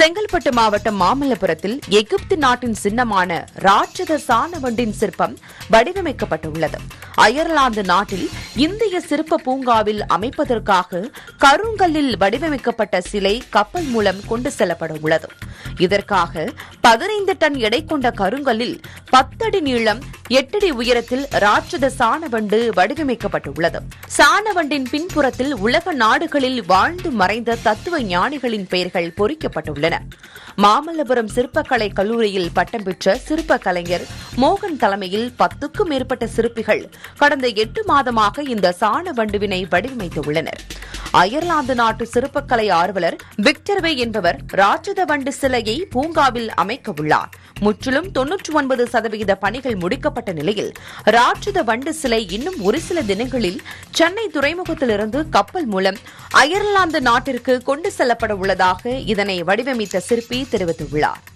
செங்கல்பட்டு மாவட்டம் மாமல்லபுரத்தில் எகிப்து நாட்டின் சின்னமான ராட்சத சாணவண்டின் சிற்பம் வடிவமைக்கப்பட்டுள்ளது அயர்லாந்து நாட்டில் இந்திய சிற்ப பூங்காவில் அமைப்பதற்காக கருங்கல்லில் வடிவமைக்கப்பட்ட சிலை கப்பல் மூலம் கொண்டு செல்லப்பட உள்ளது இதற்காக பதினைந்து டன் எடை கொண்ட கருங்கல்லில் பத்தடி நீளம் எட்டடி உயரத்தில் ராட்சத சாணவண்டு வடிவமைக்கப்பட்டுள்ளது சாணவண்டின் பின்புறத்தில் உலக நாடுகளில் வாழ்ந்து மறைந்த தத்துவ ஞானிகளின் பெயர்கள் பொறிக்கப்பட்டுள்ளன மாமல்லபுரம் சிற்பக்கலை கல்லூரியில் பட்டம் பெற்ற சிற்ப கலைஞர் மோகன் தலைமையில் பத்துக்கும் மேற்பட்ட சிற்பிகள் கடந்த எட்டு மாதமாக இந்த சாணவண்டுவினை வடிவமைத்துள்ளனர் அயர்லாந்து நாட்டு சிற்பக்கலை ஆர்வலர் விக்டர்வே என்பவர் ராட்சத வண்டு சிலையை பூங்காவில் அமைக்க உள்ளார் முற்றிலும் தொன்னூற்றி ஒன்பது சதவிகித பணிகள் முடிக்கப்பட்ட நிலையில் ராட்சத வண்டு சிலை இன்னும் ஒரு சில தினங்களில் சென்னை துறைமுகத்திலிருந்து கப்பல் மூலம் அயர்லாந்து நாட்டிற்கு கொண்டு செல்லப்பட உள்ளதாக இதனை வடிவமைத்த சிற்பி தெரிவித்துள்ளார்